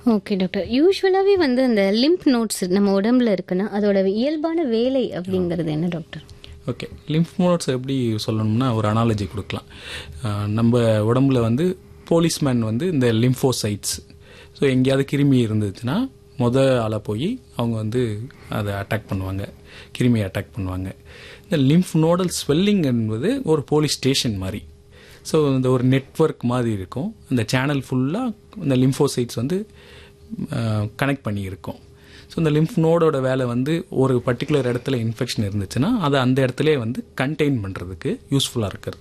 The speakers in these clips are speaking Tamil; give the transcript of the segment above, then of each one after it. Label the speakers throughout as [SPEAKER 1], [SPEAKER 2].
[SPEAKER 1] ஓகே டாக்டர் யூஸ்வலாகவே வந்து அந்த லிம்ப் நோட்ஸ் நம்ம உடம்புல இருக்குன்னா அதோட இயல்பான வேலை அப்படிங்கிறது என்ன டாக்டர்
[SPEAKER 2] ஓகே லிம்ஃப் நோட்ஸ் எப்படி சொல்லணும்னா ஒரு அனாலஜி கொடுக்கலாம் அஹ் நம்ம உடம்புல வந்து போலீஸ்மேன் வந்து இந்த லிம்ஃபோசைட்ஸ் ஸோ எங்கேயாவது கிருமி இருந்துச்சுன்னா முத ஆளாக போய் அவங்க வந்து அதை அட்டாக் பண்ணுவாங்க கிருமியை அட்டாக் பண்ணுவாங்க இந்த லிம்ஃப் நோடல் ஸ்வெல்லிங் என்பது ஒரு போலீஸ் ஸ்டேஷன் மாதிரி ஸோ இந்த ஒரு நெட்வொர்க் மாதிரி இருக்கும் அந்த சேனல் ஃபுல்லாக இந்த லிம்ஃபோசைட்ஸ் வந்து கனெக்ட் பண்ணி இருக்கும் ஸோ இந்த லிம்ஃப் நோடோட வேலை வந்து ஒரு பர்டிகுலர் இடத்துல இன்ஃபெக்ஷன் இருந்துச்சுன்னா அதை அந்த இடத்துல வந்து கண்டெயின் பண்ணுறதுக்கு யூஸ்ஃபுல்லாக இருக்கிறது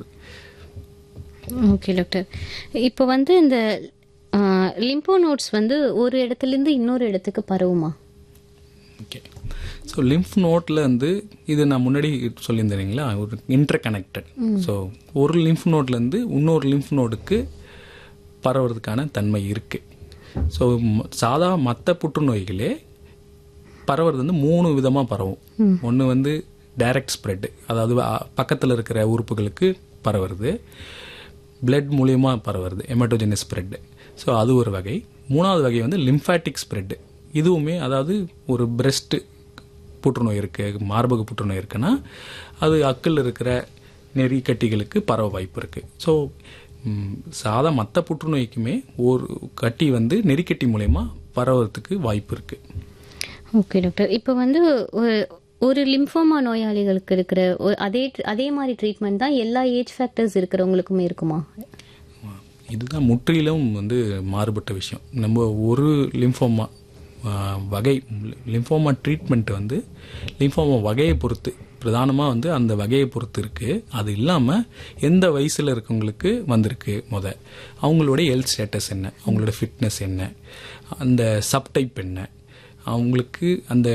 [SPEAKER 1] ஓகே டாக்டர் இப்போ வந்து இந்த லிம்போ நோட்ஸ் வந்து ஒரு இடத்துலேருந்து இன்னொரு இடத்துக்கு பரவுமா
[SPEAKER 2] ஓகே ஸோ லிம்ஃப் நோட்டில் வந்து இது நான் முன்னாடி சொல்லியிருந்தேன் இல்லைங்களா ஒரு இன்டர் கனெக்டட் ஸோ ஒரு லிம்ஃப் நோட்லேருந்து இன்னொரு லிம்ஃப் நோடுக்கு பரவுறதுக்கான தன்மை இருக்குது ஸோ சாதா மற்ற புற்றுநோய்களே பரவுறது வந்து மூணு விதமாக பரவும் ஒன்று வந்து டைரக்ட் ஸ்ப்ரெட் அதாவது பக்கத்தில் இருக்கிற உறுப்புகளுக்கு பரவுறது பிளட் மூலியமா பரவுறது எமட்டோஜெனிஸ் ஸ்ப்ரெட் ஸோ அது ஒரு வகை மூணாவது வகை வந்து லிம்ஃபாட்டிக் ஸ்ப்ரெட் இதுவுமே அதாவது ஒரு பிரஸ்ட் புற்றுநோய் இருக்கு மார்பக புற்றுநோய் இருக்குன்னா அது அக்கில் இருக்கிற நெறிக்கட்டிகளுக்கு பரவ வாய்ப்பு இருக்கு ஸோ சாதா மற்ற புற்றுநோய்க்குமே ஒரு கட்டி வந்து நெறிக்கட்டி மூலயமா பரவறதுக்கு வாய்ப்பு இருக்கு
[SPEAKER 1] ஓகே டாக்டர் இப்போ வந்து ஒரு ஒரு லிம்ஃபோமா நோயாளிகளுக்கு இருக்கிற ஒரு- அதே அதே மாதிரி ட்ரீட்மெண்ட் தான் எல்லா ஏஜ் ஃபேக்டர்ஸ் இருக்கிறவங்களுக்குமே இருக்குமா
[SPEAKER 2] இதுதான் முற்றிலும் வந்து மாறுபட்ட விஷயம் நம்ம ஒரு லிம்ஃபோமா வகை லிம்ஃபோமா ட்ரீட்மெண்ட் வந்து லிம்ஃபோமா வகையை பொறுத்து பிரதானமாக வந்து அந்த வகையை பொறுத்து இருக்கு அது இல்லாமல் எந்த வயசில் இருக்கவங்களுக்கு வந்திருக்கு முத அவங்களோட ஹெல்த் ஸ்டேட்டஸ் என்ன அவங்களோட ஃபிட்னஸ் என்ன அந்த சப்டைப் என்ன அவங்களுக்கு அந்த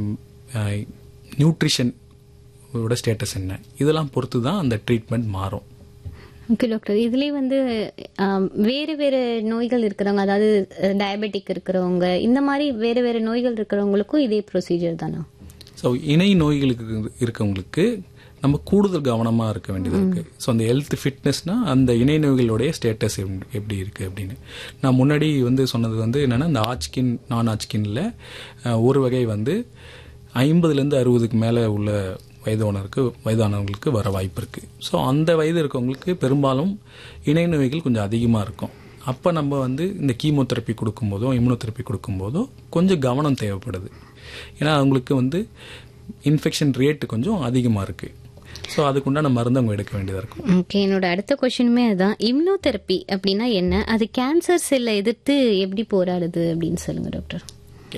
[SPEAKER 2] நியூட்ரிஷன் ஸ்டேட்டஸ் என்ன இதெல்லாம் பொறுத்து தான் அந்த ட்ரீட்மெண்ட் மாறும்
[SPEAKER 1] ஓகே டாக்டர் இதுலேயே வந்து ஆம், வேறு வேறு நோய்கள் இருக்கிறவங்க அதாவது டயபெட்டிக் இருக்கிறவங்க இந்த மாதிரி வேறு வேறு நோய்கள் இருக்கிறவங்களுக்கும் இதே ப்ரொசீஜர் தானா
[SPEAKER 2] ஸோ இணை நோய்களுக்கு இருக்கவங்களுக்கு நம்ம கூடுதல் கவனமாக இருக்க வேண்டியது இருக்கு ஸோ அந்த ஹெல்த் ஃபிட்னஸ்னா அந்த இணை நோய்களுடைய ஸ்டேட்டஸ் எப்படி இருக்கு அப்படின்னு நான் முன்னாடி வந்து சொன்னது வந்து என்னன்னா இந்த ஆச்கின் நான் ஆச்கின்ல ஒரு வகை வந்து ஐம்பதுலேருந்து அறுபதுக்கு மேலே உள்ள வயதானவருக்கு வயதானவங்களுக்கு வர வாய்ப்பு இருக்கு ஸோ அந்த வயது இருக்கவங்களுக்கு பெரும்பாலும் இணை நோய்கள் கொஞ்சம் அதிகமாக இருக்கும் அப்போ நம்ம வந்து இந்த கீமோதெரப்பி கொடுக்கும்போதோ இம்யூனோதெரப்பி கொடுக்கும்போதோ கொஞ்சம் கவனம் தேவைப்படுது ஏன்னா அவங்களுக்கு வந்து இன்ஃபெக்ஷன் ரேட்டு கொஞ்சம் அதிகமாக இருக்கு ஸோ அதுக்குண்டான மருந்து அவங்க எடுக்க வேண்டியதாக இருக்கும்
[SPEAKER 1] ஓகே என்னோட அடுத்த கொஷினுமே அதுதான் இம்யூனோதெரப்பி அப்படின்னா என்ன அது கேன்சர் செல்லை எதிர்த்து எப்படி போராடுது அப்படின்னு சொல்லுங்க டாக்டர்
[SPEAKER 2] ஓகே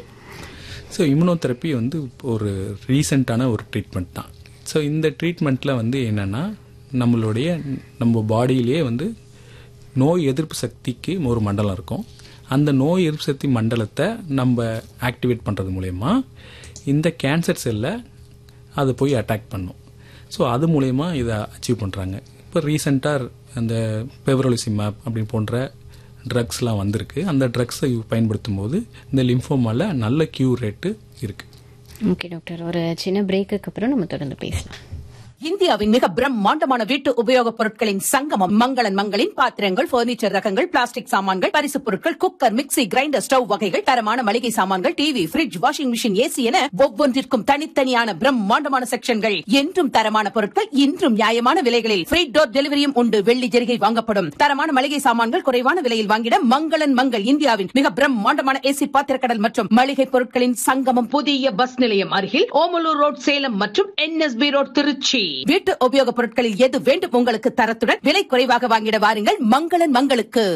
[SPEAKER 2] ஸோ இம்யூனோதெரப்பி வந்து ஒரு ரீசெண்டான ஒரு ட்ரீட்மெண்ட் தான் ஸோ இந்த ட்ரீட்மெண்ட்டில் வந்து என்னென்னா நம்மளுடைய நம்ம பாடியிலேயே வந்து நோய் எதிர்ப்பு சக்திக்கு ஒரு மண்டலம் இருக்கும் அந்த நோய் எதிர்ப்பு சக்தி மண்டலத்தை நம்ம ஆக்டிவேட் பண்ணுறது மூலயமா இந்த கேன்சர் செல்லை அது போய் அட்டாக் பண்ணும் ஸோ அது மூலயமா இதை அச்சீவ் பண்ணுறாங்க இப்போ ரீசெண்டாக அந்த பெவரோலிசிமேப் அப்படின்னு போன்ற ட்ரக்ஸ்லாம் வந்திருக்கு அந்த ட்ரக்ஸை பயன்படுத்தும் போது இந்த லிம்ஃபோமால நல்ல கியூர் ரேட்டு இருக்கு
[SPEAKER 1] ஓகே டாக்டர் ஒரு சின்ன பிரேக்குக்கு அப்புறம் நம்ம தொடர்ந்து பேசலாம்
[SPEAKER 3] இந்தியாவின் மிக பிரம்மாண்டமான வீட்டு உபயோகப் பொருட்களின் சங்கமம் மங்களன் மங்களின் பாத்திரங்கள் பர்னிச்சர் ரகங்கள் பிளாஸ்டிக் சாமான்கள் பரிசுப் பொருட்கள் குக்கர் மிக்ஸி கிரைண்டர் ஸ்டவ் வகைகள் தரமான மளிகை சாமான்கள் TV fridge washing machine AC என ஒவ்வொன்றிற்கும் தனித்தனியான பிரம்மாண்டமான செக்ஷன்கள் என்றும் தரமான பொருட்கள் இன்றும் நியாயமான விலைகளில் ஃப்ரீ டோர் டெலிவரியும் உண்டு வெள்ளி ஜெரிகை வாங்கப்படும் தரமான மளிகை சாமான்கள் குறைவான விலையில் வாங்கிட மங்களன் மங்கள் இந்தியாவின் மிக பிரம்மாண்டமான ஏசி பாத்திரக்கடல் மற்றும் மளிகை பொருட்களின் சங்கமம் புதிய பஸ் நிலையம் அருகில் ஓமலூர் ரோட் சேலம் மற்றும் என்எஸ்பி ரோட் திருச்சி வீட்டு உபயோகப் பொருட்களில் எது வேண்டும் உங்களுக்கு தரத்துடன் விலை குறைவாக வாங்கிட வாருங்கள் மங்களன் மங்களுக்கு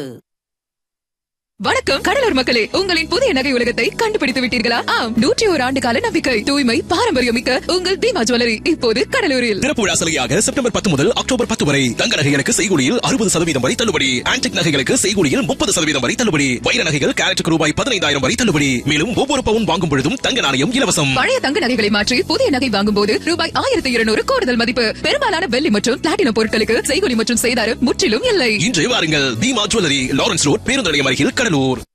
[SPEAKER 4] வணக்கம் கடலூர் மக்களே உங்களின் புதிய நகை உலகத்தை கண்டுபிடித்து விட்டீர்களா ஆம் நூற்றி ஒரு ஆண்டு கால நம்பிக்கை தூய்மை பாரம்பரியம் மிக்க உங்கள் தீமா ஜுவல்லரி இப்போது கடலூரில்
[SPEAKER 5] திறப்பு விழா சலுகையாக செப்டம்பர் பத்து முதல் அக்டோபர் பத்து வரை தங்க நகைகளுக்கு செய்கூலியில் அறுபது சதவீதம் வரை தள்ளுபடி ஆன்டிக் நகைகளுக்கு செய்கூலியில் முப்பது சதவீதம் வரை தள்ளுபடி வைர நகைகள் கேரட்டுக்கு ரூபாய் பதினைந்தாயிரம் வரை தள்ளுபடி மேலும் ஒவ்வொரு பவுன் வாங்கும் பொழுதும் தங்க நாணயம் இலவசம்
[SPEAKER 4] பழைய தங்க நகைகளை மாற்றி புதிய நகை வாங்கும் போது ரூபாய் ஆயிரத்தி இருநூறு கூடுதல் மதிப்பு பெரும்பாலான வெள்ளி மற்றும் பிளாட்டினம் பொருட்களுக்கு செய்கூலி மற்றும் செய்தாரம் முற்றிலும் இல்லை
[SPEAKER 5] இன்று வாருங்கள் தீமா ஜுவல்லரி லாரன்ஸ் ரோட் பேருந்து நிலையம் அருகில் கடலூர்